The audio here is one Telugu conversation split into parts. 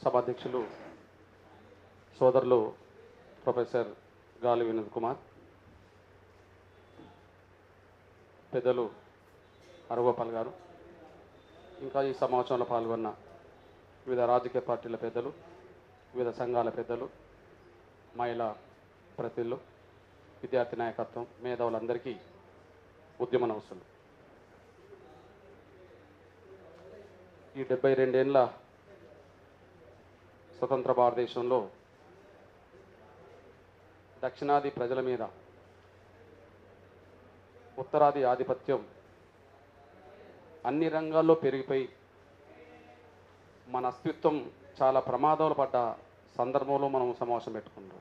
సభాధ్యక్షులు సోదరులు ప్రొఫెసర్ గాలి వినోద్ కుమార్ పెద్దలు హరగోపాల్ గారు ఇంకా ఈ సమావేశంలో పాల్గొన్న వివిధ రాజకీయ పార్టీల పెద్దలు వివిధ సంఘాల పెద్దలు మహిళా ప్రతినిధులు విద్యార్థి నాయకత్వం మేధావులందరికీ ఉద్యమ నమస్సులు ఈ డెబ్బై రెండేళ్ల స్వతంత్ర భారతదేశంలో దక్షిణాది ప్రజల మీద ఉత్తరాది ఆధిపత్యం అన్ని రంగాల్లో పెరిగిపోయి మన అస్తిత్వం చాలా ప్రమాదాలు పడ్డ సందర్భంలో మనం సమావేశం పెట్టుకున్నాం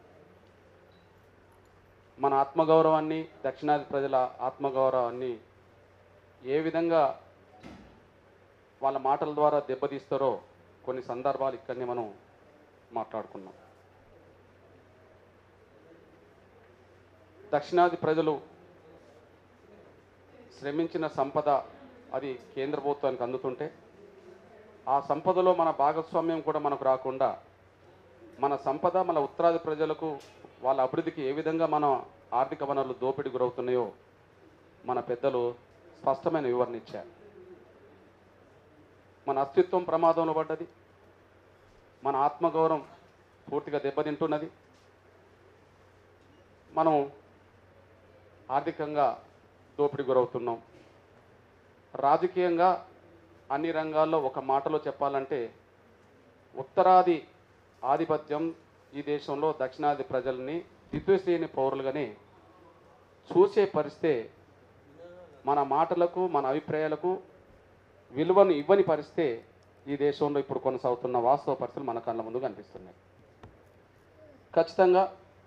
మన ఆత్మగౌరవాన్ని దక్షిణాది ప్రజల ఆత్మగౌరవాన్ని ఏ విధంగా వాళ్ళ మాటల ద్వారా దెబ్బతీస్తారో కొన్ని సందర్భాలు ఇక్కడనే మనం మాట్లాడుకున్నాం దక్షిణాది ప్రజలు శ్రమించిన సంపద అది కేంద్ర ప్రభుత్వానికి అందుతుంటే ఆ సంపదలో మన భాగస్వామ్యం కూడా మనకు రాకుండా మన సంపద మన ఉత్తరాది ప్రజలకు వాళ్ళ అభివృద్ధికి ఏ విధంగా మన ఆర్థిక వనరులు దోపిడీ గురవుతున్నాయో మన పెద్దలు స్పష్టమైన వివరణ ఇచ్చారు మన అస్తిత్వం ప్రమాదంలో పడ్డది మన ఆత్మగౌరవం పూర్తిగా దెబ్బతింటున్నది మనం ఆర్థికంగా దోపిడీ గురవుతున్నాం రాజకీయంగా అన్ని రంగాల్లో ఒక మాటలో చెప్పాలంటే ఉత్తరాది ఆధిపత్యం ఈ దేశంలో దక్షిణాది ప్రజల్ని ద్వితీయ పౌరులుగానే చూసే పరిస్థితే మన మాటలకు మన అభిప్రాయాలకు విలువను ఇవ్వని పరిస్థితే ఈ దేశంలో ఇప్పుడు కొనసాగుతున్న వాస్తవ పరిస్థితులు మన కళ్ళ ముందు కనిపిస్తున్నాయి ఖచ్చితంగా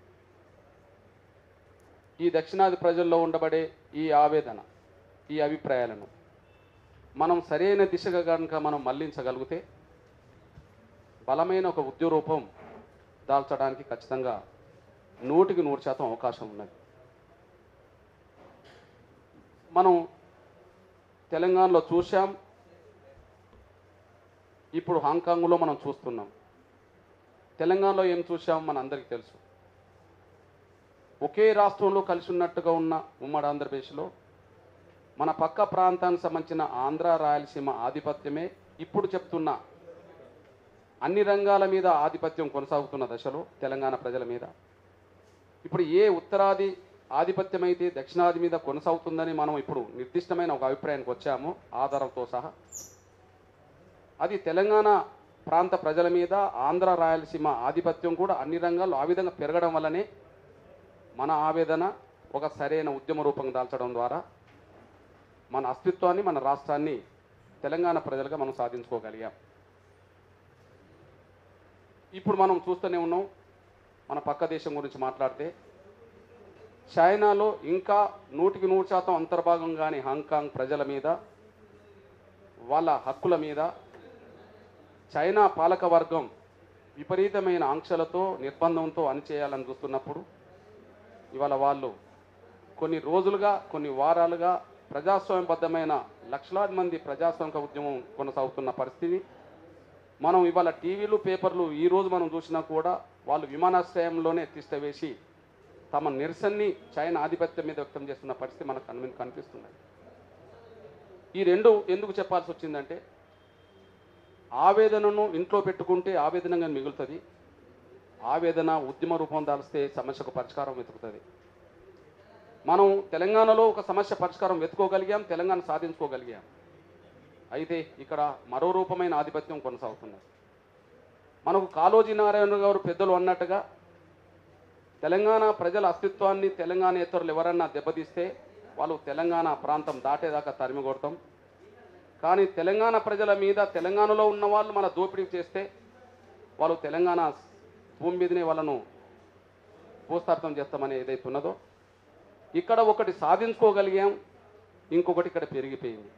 ఈ దక్షిణాది ప్రజల్లో ఉండబడే ఈ ఆవేదన ఈ అభిప్రాయాలను మనం సరైన దిశగా కనుక మనం మళ్లించగలిగితే బలమైన ఒక ఉద్యోగరూపం దాల్చడానికి ఖచ్చితంగా నూటికి నూరు శాతం అవకాశం ఉన్నది మనం తెలంగాణలో చూసాం ఇప్పుడు హాంకాంగ్లో మనం చూస్తున్నాం తెలంగాణలో ఏం చూసాం మన అందరికీ తెలుసు ఒకే రాష్ట్రంలో కలిసి ఉన్నట్టుగా ఉన్న ఉమ్మడి ఆంధ్రప్రదేశ్లో మన పక్క ప్రాంతానికి సంబంధించిన ఆంధ్ర రాయలసీమ ఆధిపత్యమే ఇప్పుడు చెప్తున్న అన్ని రంగాల మీద ఆధిపత్యం కొనసాగుతున్న దశలో తెలంగాణ ప్రజల మీద ఇప్పుడు ఏ ఉత్తరాది ఆధిపత్యం అయితే దక్షిణాది మీద కొనసాగుతుందని మనం ఇప్పుడు నిర్దిష్టమైన ఒక అభిప్రాయానికి వచ్చాము ఆధారంతో సహా అది తెలంగాణ ప్రాంత ప్రజల మీద ఆంధ్ర రాయలసీమ ఆధిపత్యం కూడా అన్ని రంగాల్లో ఆ విధంగా పెరగడం వల్లనే మన ఆవేదన ఒక సరైన ఉద్యమ రూపం దాల్చడం ద్వారా మన అస్తిత్వాన్ని మన రాష్ట్రాన్ని తెలంగాణ ప్రజలుగా మనం సాధించుకోగలిగాం ఇప్పుడు మనం చూస్తూనే ఉన్నాం మన పక్క దేశం గురించి మాట్లాడితే చైనాలో ఇంకా నూటికి నూరు శాతం అంతర్భాగం కాని హాంకాంగ్ ప్రజల మీద వాళ్ళ హక్కుల మీద చైనా పాలక వర్గం విపరీతమైన ఆంక్షలతో నిర్బంధంతో అణిచేయాలని చూస్తున్నప్పుడు ఇవాళ వాళ్ళు కొన్ని రోజులుగా కొన్ని వారాలుగా ప్రజాస్వామ్యబద్ధమైన లక్షలాది మంది ప్రజాస్వామిక ఉద్యమం కొనసాగుతున్న పరిస్థితి మనం ఇవాళ టీవీలు పేపర్లు ఈ రోజు మనం చూసినా కూడా వాళ్ళు విమానాశ్రయంలోనే తీసివేసి తమ నిరసనని చైనా ఆధిపత్యం మీద వ్యక్తం చేస్తున్న పరిస్థితి మనకు కను కనిపిస్తున్నది ఈ రెండు ఎందుకు చెప్పాల్సి వచ్చిందంటే ఆవేదనను ఇంట్లో పెట్టుకుంటే ఆవేదనగా మిగులుతుంది ఆవేదన ఉద్యమ రూపం దాల్స్తే సమస్యకు పరిష్కారం వెతుకుతుంది మనం తెలంగాణలో ఒక సమస్య పరిష్కారం వెతుకోగలిగాం తెలంగాణ సాధించుకోగలిగాం అయితే ఇక్కడ మరో రూపమైన ఆధిపత్యం కొనసాగుతున్నది మనకు కాళోజీ నారాయణ గారు పెద్దలు అన్నట్టుగా తెలంగాణ ప్రజల అస్తిత్వాన్ని తెలంగాణ ఇతరులు ఎవరన్నా దెబ్బతీస్తే వాళ్ళు తెలంగాణ ప్రాంతం దాటేదాకా తరిమి కొడతాం కానీ తెలంగాణ ప్రజల మీద తెలంగాణలో ఉన్న వాళ్ళు మన దోపిడీ చేస్తే వాళ్ళు తెలంగాణ భూమి మీదనే వాళ్ళను భూస్థాపితం చేస్తామని ఏదైతే ఉన్నదో ఇక్కడ ఒకటి సాధించుకోగలిగాం ఇంకొకటి ఇక్కడ పెరిగిపోయింది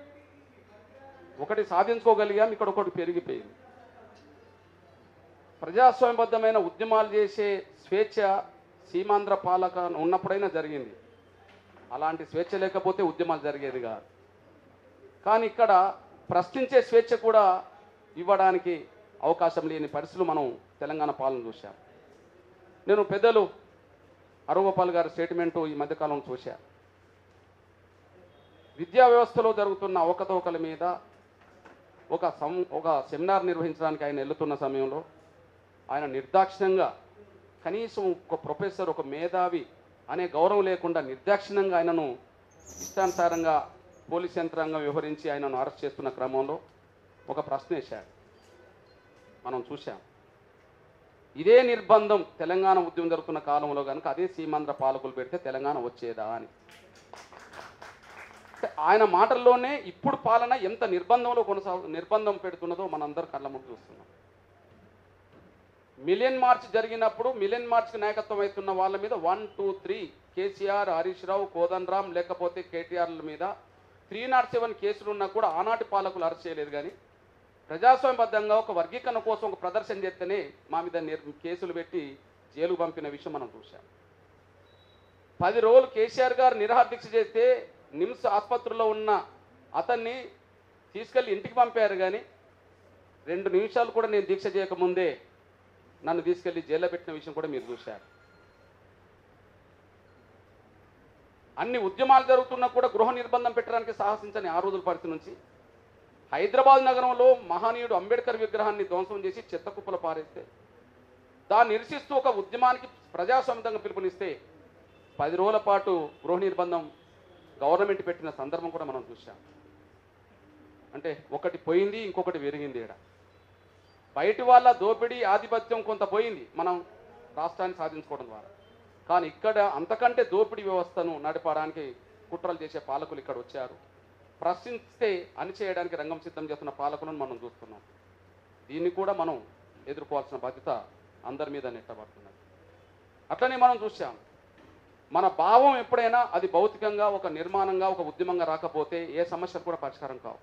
ఒకటి సాధించుకోగలిగాం ఇక్కడ ఒకటి పెరిగిపోయింది ప్రజాస్వామ్యబద్ధమైన ఉద్యమాలు చేసే స్వేచ్ఛ సీమాంధ్ర పాలక ఉన్నప్పుడైనా జరిగింది అలాంటి స్వేచ్ఛ లేకపోతే ఉద్యమాలు జరిగేది కాదు కానీ ఇక్కడ ప్రశ్నించే స్వేచ్ఛ కూడా ఇవ్వడానికి అవకాశం లేని పరిస్థితులు మనం తెలంగాణ పాలన చూశాం నేను పెద్దలు అరుగోపాల్ గారి స్టేట్మెంటు ఈ మధ్యకాలం చూశా విద్యా వ్యవస్థలో జరుగుతున్న అవకతవకల మీద ఒక సం ఒక సెమినార్ నిర్వహించడానికి ఆయన వెళ్తున్న సమయంలో ఆయన నిర్దాక్షిణ్యంగా కనీసం ఒక ప్రొఫెసర్ ఒక మేధావి అనే గౌరవం లేకుండా నిర్దాక్షిణ్యంగా ఆయనను ఇష్టానుసారంగా పోలీస్ యంత్రాంగం వ్యవహరించి ఆయనను అరెస్ట్ చేస్తున్న క్రమంలో ఒక ప్రశ్న వేశాడు మనం చూశాం ఇదే నిర్బంధం తెలంగాణ ఉద్యమం జరుగుతున్న కాలంలో కనుక అదే సీమాంధ్ర పాలకులు పెడితే తెలంగాణ వచ్చేదా అని అంటే ఆయన మాటల్లోనే ఇప్పుడు పాలన ఎంత నిర్బంధంలో కొనసాగు నిర్బంధం పెడుతున్నదో మనందరం కళ్ళ ముందు చూస్తున్నాం మిలియన్ మార్చ్ జరిగినప్పుడు మిలియన్ మార్చ్కి నాయకత్వం అవుతున్న వాళ్ళ మీద one two three KCR Harish Rao Kodandaram లేకపోతే కేటీఆర్ల మీద త్రీ నాట్ సెవెన్ కేసులు ఉన్నా కూడా ఆనాటి పాలకులు అరెస్ట్ చేయలేదు కానీ ప్రజాస్వామ్యబద్ధంగా ఒక వర్గీకరణ కోసం ఒక ప్రదర్శన చేస్తేనే మా మీద నిర్ కేసులు పెట్టి జైలు పంపిన విషయం మనం చూసాం పది రోజులు కేసీఆర్ గారు నిరాహార దీక్ష చేస్తే నిమ్స్ ఆసుపత్రిలో ఉన్న అతన్ని తీసుకెళ్ళి ఇంటికి పంపారు కానీ రెండు నిమిషాలు కూడా నేను దీక్ష చేయకముందే నన్ను తీసుకెళ్లి జైల్లో పెట్టిన విషయం కూడా మీరు చూశారు అన్ని ఉద్యమాలు జరుగుతున్నా కూడా గృహ నిర్బంధం పెట్టడానికి సాహసించని ఆ రోజుల పరిస్థితి నుంచి హైదరాబాద్ నగరంలో మహనీయుడు అంబేద్కర్ విగ్రహాన్ని ధ్వంసం చేసి చెత్త కుప్పలు పారేస్తే దాన్ని నిరసిస్తూ ఒక ఉద్యమానికి ప్రజాస్వామ్యంగా పిలుపునిస్తే పది రోజుల పాటు గృహ నిర్బంధం గవర్నమెంట్ పెట్టిన సందర్భం కూడా మనం చూసాం అంటే ఒకటి పోయింది ఇంకొకటి పెరిగింది ఇక్కడ బయటి వాళ్ళ దోపిడీ ఆధిపత్యం కొంత పోయింది మనం రాష్ట్రాన్ని సాధించుకోవడం ద్వారా కానీ ఇక్కడ అంతకంటే దోపిడీ వ్యవస్థను నడపడానికి కుట్రలు చేసే పాలకులు ఇక్కడ వచ్చారు ప్రశ్నిస్తే అణిచేయడానికి రంగం సిద్ధం చేస్తున్న పాలకులను మనం చూస్తున్నాం దీన్ని కూడా మనం ఎదుర్కోవాల్సిన బాధ్యత అందరి మీద నెట్టబడుతున్నది అట్లనే మనం చూసాం మన భావం ఎప్పుడైనా అది భౌతికంగా ఒక నిర్మాణంగా ఒక ఉద్యమంగా రాకపోతే ఏ సమస్యలు కూడా పరిష్కారం కావు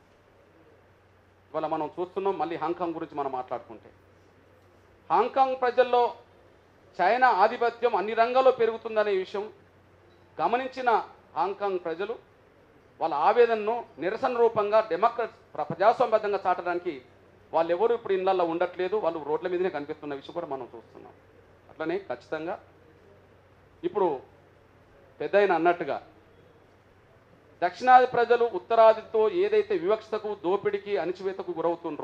ఇవాళ మనం చూస్తున్నాం మళ్ళీ హాంకాంగ్ గురించి మనం మాట్లాడుకుంటే హాంకాంగ్ ప్రజల్లో చైనా ఆధిపత్యం అన్ని రంగాల్లో పెరుగుతుందనే విషయం గమనించిన హాంకాంగ్ ప్రజలు వాళ్ళ ఆవేదనను నిరసన రూపంగా డెమోక్రట్ ప్ర- ప్రజాస్వామ్యబద్ధంగా చాటడానికి వాళ్ళు ఎవరు ఇప్పుడు ఇళ్లలో ఉండట్లేదు వాళ్ళు రోడ్ల మీదనే కనిపిస్తున్న విషయం కూడా మనం చూస్తున్నాం అట్లనే ఖచ్చితంగా ఇప్పుడు పెద్ద అన్నట్టుగా దక్షిణాది ప్రజలు ఉత్తరాదితో ఏదైతే వివక్షతకు దోపిడికి అణిచివేతకు గురవుతుండ్రో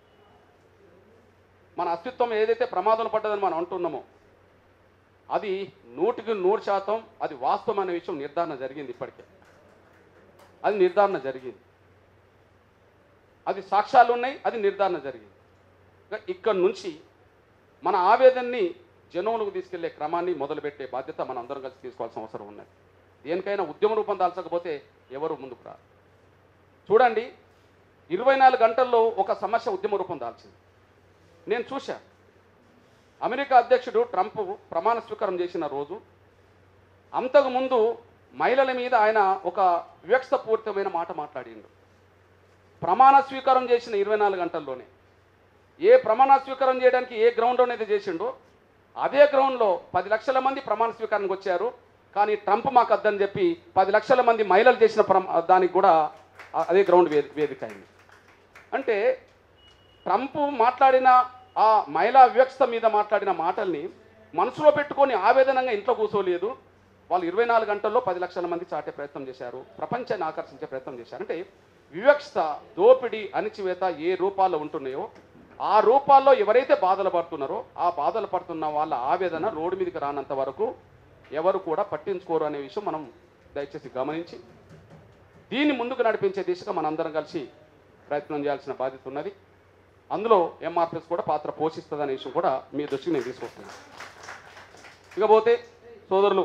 మన అస్తిత్వం ఏదైతే ప్రమాదం పడ్డదని మనం అంటున్నామో అది నూటికి నూరు శాతం అది వాస్తవం అనే విషయం నిర్ధారణ జరిగింది ఇప్పటికే అది నిర్ధారణ జరిగింది అది సాక్ష్యాలు ఉన్నాయి అది నిర్ధారణ జరిగింది ఇక ఇక్కడ నుంచి మన ఆవేదనని జనంలోకి తీసుకెళ్లే క్రమాన్ని మొదలుపెట్టే బాధ్యత మనం అందరం కలిసి తీసుకోవాల్సిన అవసరం ఉన్నది దేనికైనా ఉద్యమ రూపం దాల్చకపోతే ఎవరు ముందుకు రారు చూడండి ఇరవై నాలుగు గంటల్లో ఒక సమస్య ఉద్యమ రూపం దాల్చింది నేను చూశా అమెరికా అధ్యక్షుడు ట్రంప్ ప్రమాణ స్వీకారం చేసిన రోజు అంతకుముందు మహిళల మీద ఆయన ఒక వివక్షపూరితమైన మాట మాట్లాడిండు ప్రమాణ స్వీకారం చేసిన ఇరవై నాలుగు గంటల్లోనే ఏ ప్రమాణ స్వీకారం చేయడానికి ఏ గ్రౌండ్లోనైతే చేసిండో అదే గ్రౌండ్లో పది లక్షల మంది ప్రమాణ స్వీకారానికి వచ్చారు కానీ ట్రంప్ మాకు అద్దని చెప్పి పది లక్షల మంది మహిళలు చేసిన ప్రమ దానికి కూడా ఆ- అదే గ్రౌండ్ వేది వేదిక అయింది అంటే ట్రంప్ మాట్లాడిన ఆ మహిళా వివక్షత మీద మాట్లాడిన మాటల్ని మనసులో పెట్టుకొని ఆవేదనంగా ఇంట్లో కూర్చోలేదు వాళ్ళు ఇరవై నాలుగు గంటల్లో పది లక్షల మంది చాటే ప్రయత్నం చేశారు ప్రపంచాన్ని ఆకర్షించే ప్రయత్నం చేశారు అంటే వివక్షత దోపిడీ అణిచివేత ఏ రూపాల్లో ఉంటున్నాయో ఆ రూపాల్లో ఎవరైతే బాధలు పడుతున్నారో ఆ బాధలు పడుతున్న వాళ్ళ ఆవేదన రోడ్డు మీదకి రానంత వరకు ఎవరు కూడా పట్టించుకోరు అనే విషయం మనం దయచేసి గమనించి దీన్ని ముందుకు నడిపించే దిశగా మనందరం కలిసి ప్రయత్నం చేయాల్సిన బాధ్యత ఉన్నది అందులో ఎంఆర్పిఎస్ కూడా పాత్ర పోషిస్తుందనే విషయం కూడా మీ దృష్టికి నేను తీసుకొస్తున్నాను ఇకపోతే సోదరులు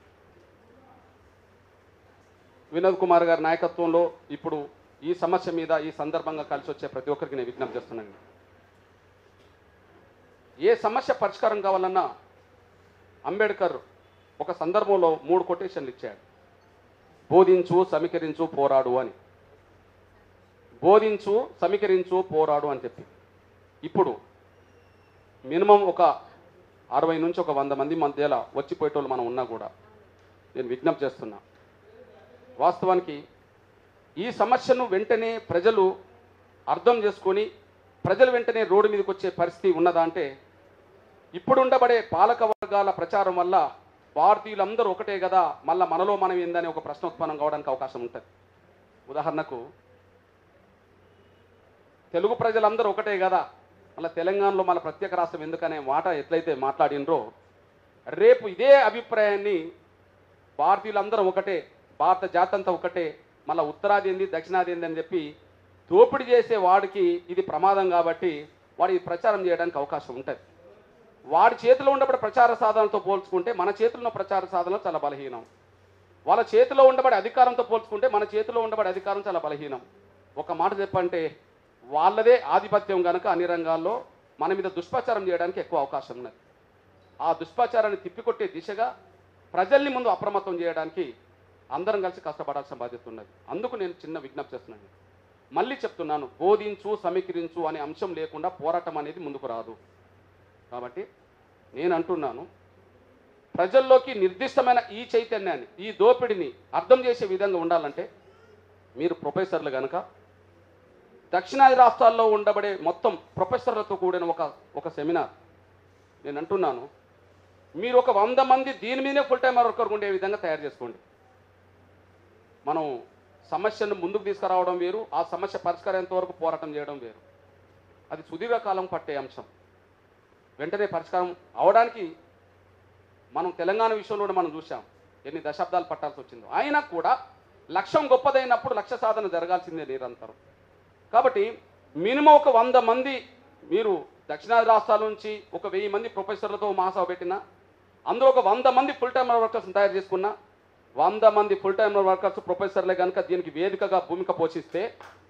వినోద్ కుమార్ గారి నాయకత్వంలో ఇప్పుడు ఈ సమస్య మీద ఈ సందర్భంగా కలిసి వచ్చే ప్రతి ఒక్కరికి నేను విజ్ఞప్తి చేస్తున్నాను ఏ సమస్య పరిష్కారం కావాలన్నా అంబేద్కర్ ఒక సందర్భంలో మూడు కొటేషన్లు ఇచ్చాడు బోధించు సమీకరించు పోరాడు అని బోధించు సమీకరించు పోరాడు అని చెప్పి ఇప్పుడు మినిమం ఒక అరవై నుంచి ఒక వంద మంది మధ్యలో వచ్చిపోయేటోళ్ళు మనం ఉన్నా కూడా నేను విజ్ఞప్తి చేస్తున్నా వాస్తవానికి ఈ సమస్యను వెంటనే ప్రజలు అర్థం చేసుకొని ప్రజలు వెంటనే రోడ్డు మీదకి వచ్చే పరిస్థితి ఉన్నదా అంటే ఇప్పుడు ఉండబడే పాలక వర్గాల ప్రచారం వల్ల భారతీయులందరూ ఒకటే కదా మళ్ళా మనలో మనం ఏందని ఒక ప్రశ్న ఉత్పన్నం కావడానికి అవకాశం ఉంటుంది ఉదాహరణకు తెలుగు ప్రజలందరూ ఒకటే కదా మళ్ళీ తెలంగాణలో మన ప్రత్యేక రాష్ట్రం ఎందుకనే మాట ఎట్లయితే మాట్లాడినరో రేపు ఇదే అభిప్రాయాన్ని భారతీయులందరం ఒకటే భారత జాతంతా ఒకటే మళ్ళీ ఉత్తరాది ఏంది దక్షిణాది ఏంది అని చెప్పి దోపిడీ చేసే వాడికి ఇది ప్రమాదం కాబట్టి వాడు ఇది ప్రచారం చేయడానికి అవకాశం ఉంటుంది వాడి చేతిలో ఉండబడే ప్రచార సాధనతో పోల్చుకుంటే మన చేతిలో ఉన్న ప్రచార సాధనలు చాలా బలహీనం వాళ్ళ చేతిలో ఉండబడే అధికారంతో పోల్చుకుంటే మన చేతిలో ఉండబడే అధికారం చాలా బలహీనం ఒక మాట చెప్పంటే వాళ్ళదే ఆధిపత్యం కనుక అన్ని రంగాల్లో మన మీద దుష్ప్రచారం చేయడానికి ఎక్కువ అవకాశం ఉన్నది ఆ దుష్ప్రచారాన్ని తిప్పికొట్టే దిశగా ప్రజల్ని ముందు అప్రమత్తం చేయడానికి అందరం కలిసి కష్టపడాల్సిన బాధ్యత ఉన్నది అందుకు నేను చిన్న విజ్ఞప్తి చేస్తున్నాను మళ్ళీ చెప్తున్నాను బోధించు సమీకరించు అనే అంశం లేకుండా పోరాటం అనేది ముందుకు రాదు కాబట్టి నేను అంటున్నాను ప్రజల్లోకి నిర్దిష్టమైన ఈ చైతన్యాన్ని ఈ దోపిడిని అర్థం చేసే విధంగా ఉండాలంటే మీరు ప్రొఫెసర్లు కనుక దక్షిణాది రాష్ట్రాల్లో ఉండబడే మొత్తం ప్రొఫెసర్లతో కూడిన ఒక ఒక సెమినార్ నేను అంటున్నాను మీరు ఒక వంద మంది దీని మీదే ఫుల్ టైం వర్కర్ ఉండే విధంగా తయారు చేసుకోండి మనం సమస్యను ముందుకు తీసుకురావడం వేరు ఆ సమస్య పరిష్కారేంత వరకు పోరాటం చేయడం వేరు అది సుదీర్ఘకాలం పట్టే అంశం వెంటనే పరిష్కారం అవడానికి మనం తెలంగాణ విషయంలో కూడా మనం చూసాం ఎన్ని దశాబ్దాలు పట్టాల్సి వచ్చిందో అయినా కూడా లక్ష్యం గొప్పదైనప్పుడు లక్ష్య సాధన జరగాల్సిందే నిరంతరం కాబట్టి మినిమం ఒక వంద మంది మీరు దక్షిణాది రాష్ట్రాల నుంచి ఒక వెయ్యి మంది ప్రొఫెసర్లతో మహాసభ పెట్టినా అందులో ఒక వంద మంది ఫుల్ టైమ్ వర్కర్స్ని తయారు చేసుకున్నా వంద మంది ఫుల్ టైమ్ వర్కర్స్ ప్రొఫెసర్లే కనుక దీనికి వేదికగా భూమిక పోషిస్తే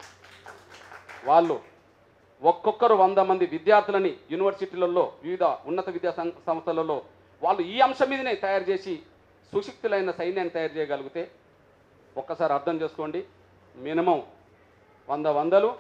వాళ్ళు ఒక్కొక్కరు వంద మంది విద్యార్థులని యూనివర్సిటీలలో వివిధ ఉన్నత విద్యా సం- సంస్థలలో వాళ్ళు ఈ అంశం మీదనే తయారు చేసి సుశిక్తులైన సైన్యాన్ని తయారు చేయగలిగితే ఒక్కసారి అర్థం చేసుకోండి మినిమం వంద వందలు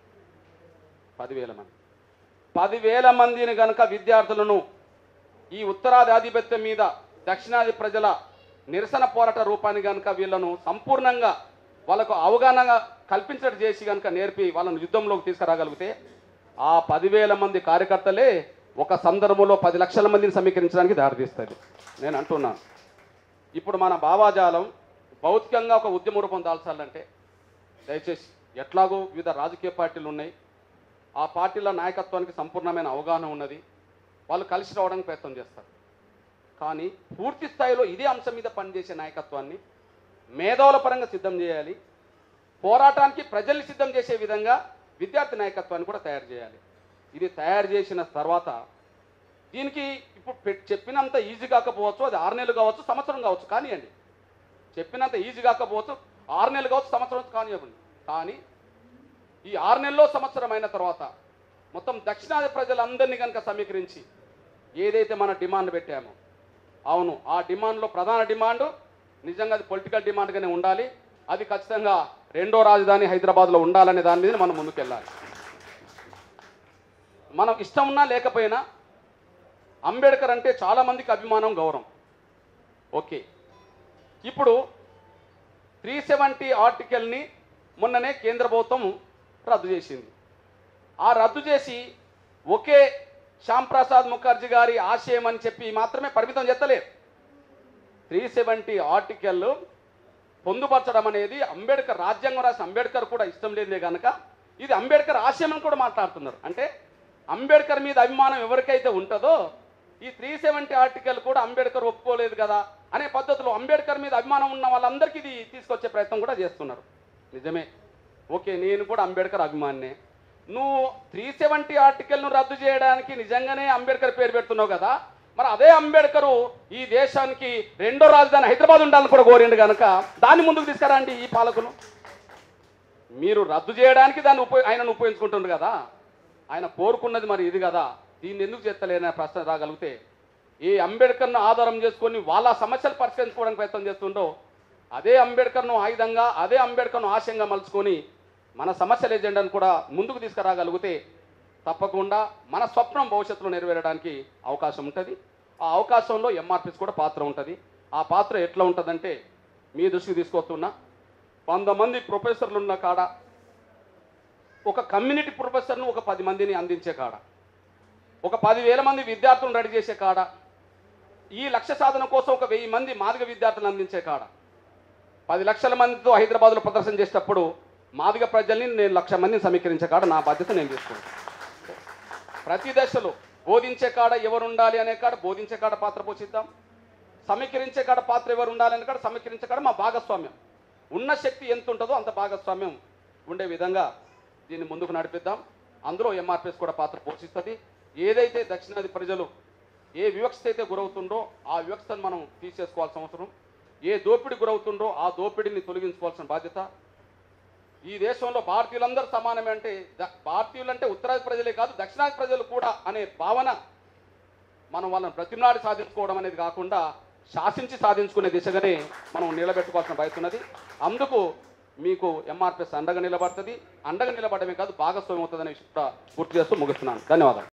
పదివేల మంది పదివేల మందిని కనుక విద్యార్థులను ఈ ఉత్తరాది ఆధిపత్యం మీద దక్షిణాది ప్రజల నిరసన పోరాట రూపాన్ని కనుక వీళ్ళను సంపూర్ణంగా వాళ్ళకు అవగాహన కల్పించడం చేసి కనుక నేర్పి వాళ్ళను యుద్ధంలోకి తీసుకురాగలిగితే ఆ పదివేల మంది కార్యకర్తలే ఒక సందర్భంలో పది లక్షల మందిని సమీకరించడానికి దారితీస్తుంది నేను అంటున్నాను ఇప్పుడు మన భావాజాలం భౌతికంగా ఒక ఉద్యమ రూపం దాల్చాలంటే దయచేసి ఎట్లాగో వివిధ రాజకీయ పార్టీలు ఉన్నాయి ఆ పార్టీల నాయకత్వానికి సంపూర్ణమైన అవగాహన ఉన్నది వాళ్ళు కలిసి రావడానికి ప్రయత్నం చేస్తారు కానీ పూర్తి స్థాయిలో ఇదే అంశం మీద పనిచేసే నాయకత్వాన్ని మేధావుల పరంగా సిద్ధం చేయాలి పోరాటానికి ప్రజల్ని సిద్ధం చేసే విధంగా విద్యార్థి నాయకత్వాన్ని కూడా తయారు చేయాలి ఇది తయారు చేసిన తర్వాత దీనికి ఇప్పుడు పెట్- చెప్పినంత ఈజీ కాకపోవచ్చు అది ఆరు నెలలు కావచ్చు సంవత్సరం కావచ్చు కానివ్వండి చెప్పినంత ఈజీ కాకపోవచ్చు ఆరు నెలలు కావచ్చు సంవత్సరం కానివ్వండి కానీ ఈ ఆరు నెలల్లో సంవత్సరం అయిన తర్వాత మొత్తం దక్షిణాది ప్రజలందరినీ కనుక సమీకరించి ఏదైతే మన డిమాండ్ పెట్టామో అవును ఆ డిమాండ్లో ప్రధాన డిమాండ్ నిజంగా అది పొలిటికల్ డిమాండ్గానే ఉండాలి అది ఖచ్చితంగా రెండో రాజధాని హైదరాబాద్లో ఉండాలనే దాని మీద మనం ముందుకెళ్ళాలి మనం ఇష్టం ఉన్నా లేకపోయినా అంబేద్కర్ అంటే చాలా మందికి అభిమానం గౌరవం ఓకే ఇప్పుడు త్రీ సెవెంటీ ఆర్టికల్ని మొన్ననే కేంద్ర ప్రభుత్వం రద్దు చేసింది ఆ రద్దు చేసి ఒకే శ్యామ్ ప్రసాద్ ముఖర్జీ గారి ఆశయం అని చెప్పి మాత్రమే పరిమితం చేస్తలేదు త్రీ సెవెంటీ ఆర్టికల్ పొందుపరచడం అనేది అంబేద్కర్ రాజ్యాంగం రాసిన అంబేద్కర్ కూడా ఇష్టం లేదే కనుక ఇది అంబేద్కర్ ఆశయం అని కూడా మాట్లాడుతున్నారు అంటే అంబేద్కర్ మీద అభిమానం ఎవరికైతే ఉంటుందో ఈ త్రీ సెవెంటీ ఆర్టికల్ కూడా అంబేద్కర్ ఒప్పుకోలేదు కదా అనే పద్ధతిలో అంబేద్కర్ మీద అభిమానం ఉన్న వాళ్ళందరికీ ఇది తీసుకొచ్చే ప్రయత్నం కూడా చేస్తున్నారు నిజమే ఓకే నేను కూడా అంబేద్కర్ అభిమానినే నువ్వు త్రీ సెవెంటీ ఆర్టికల్ను రద్దు చేయడానికి నిజంగానే అంబేద్కర్ పేరు పెడుతున్నావు కదా మరి అదే అంబేద్కరు ఈ దేశానికి రెండో రాజధాని హైదరాబాద్ ఉండాలని కూడా కోరిండు కనుక దాన్ని ముందుకు తీసుకురండి ఈ పాలకులు మీరు రద్దు చేయడానికి దాన్ని ఉపయోగ ఆయనను ఉపయోగించుకుంటుండ్రు కదా ఆయన కోరుకున్నది మరి ఇది కదా దీన్ని ఎందుకు చేస్తలేని ప్రశ్న రాగలిగితే ఈ అంబేద్కర్ను ఆధారం చేసుకొని వాళ్ళ సమస్యలు పరిష్కరించుకోవడానికి ప్రయత్నం చేస్తుండో అదే అంబేద్కర్ను ఆయుధంగా అదే అంబేద్కర్ను ఆశయంగా మలుచుకొని మన సమస్యల ఎజెండాను కూడా ముందుకు తీసుకురాగలిగితే తప్పకుండా మన స్వప్నం భవిష్యత్తులో నెరవేరడానికి అవకాశం ఉంటుంది ఆ అవకాశంలో ఎంఆర్పిస్ కూడా పాత్ర ఉంటుంది ఆ పాత్ర ఎట్లా ఉంటుందంటే మీ దృష్టికి తీసుకొస్తున్నా వంద మంది ప్రొఫెసర్లు ఉన్న కాడ ఒక కమ్యూనిటీ ప్రొఫెసర్ను ఒక పది మందిని అందించే కాడ ఒక పదివేల మంది విద్యార్థులను రెడీ చేసే కాడ ఈ లక్ష్య సాధన కోసం ఒక వెయ్యి మంది మాదిగ విద్యార్థులను అందించే కాడ పది లక్షల మందితో హైదరాబాద్లో ప్రదర్శన చేసేటప్పుడు మాదిగ ప్రజల్ని నేను లక్ష మందిని సమీకరించే కాడ నా బాధ్యత నేను తీసుకుంటాను ప్రతి దశలో బోధించే కాడ ఎవరు ఉండాలి అనే కాడ బోధించే కాడ పాత్ర పోషిద్దాం సమీకరించే కాడ పాత్ర ఎవరు ఉండాలి అనే కాడ సమీకరించే కాడ మా భాగస్వామ్యం ఉన్న శక్తి ఎంత ఉంటుందో అంత భాగస్వామ్యం ఉండే విధంగా దీన్ని ముందుకు నడిపిద్దాం అందులో ఎంఆర్పిఎస్ కూడా పాత్ర పోషిస్తుంది ఏదైతే దక్షిణాది ప్రజలు ఏ వివక్షత అయితే గురవుతుందో ఆ వివక్షతను మనం తీసేసుకోవాల్సిన అవసరం ఏ దోపిడి గురవుతుందో ఆ దోపిడిని తొలగించుకోవాల్సిన బాధ్యత ఈ దేశంలో భారతీయులందరూ సమానమే అంటే ద- భారతీయులంటే ఉత్తరాది ప్రజలే కాదు దక్షిణాది ప్రజలు కూడా అనే భావన మనం వాళ్ళని ప్రతినాడు సాధించుకోవడం అనేది కాకుండా శాసించి సాధించుకునే దిశగానే మనం నిలబెట్టుకోవాల్సిన బాధ్యత ఉన్నది అందుకు మీకు ఎంఆర్పిఎస్ అండగా నిలబడుతుంది అండగా నిలబడమే కాదు భాగస్వామ్యం అవుతుందనే విషయం కూడా గుర్తు చేస్తూ ముగిస్తున్నాను ధన్యవాదాలు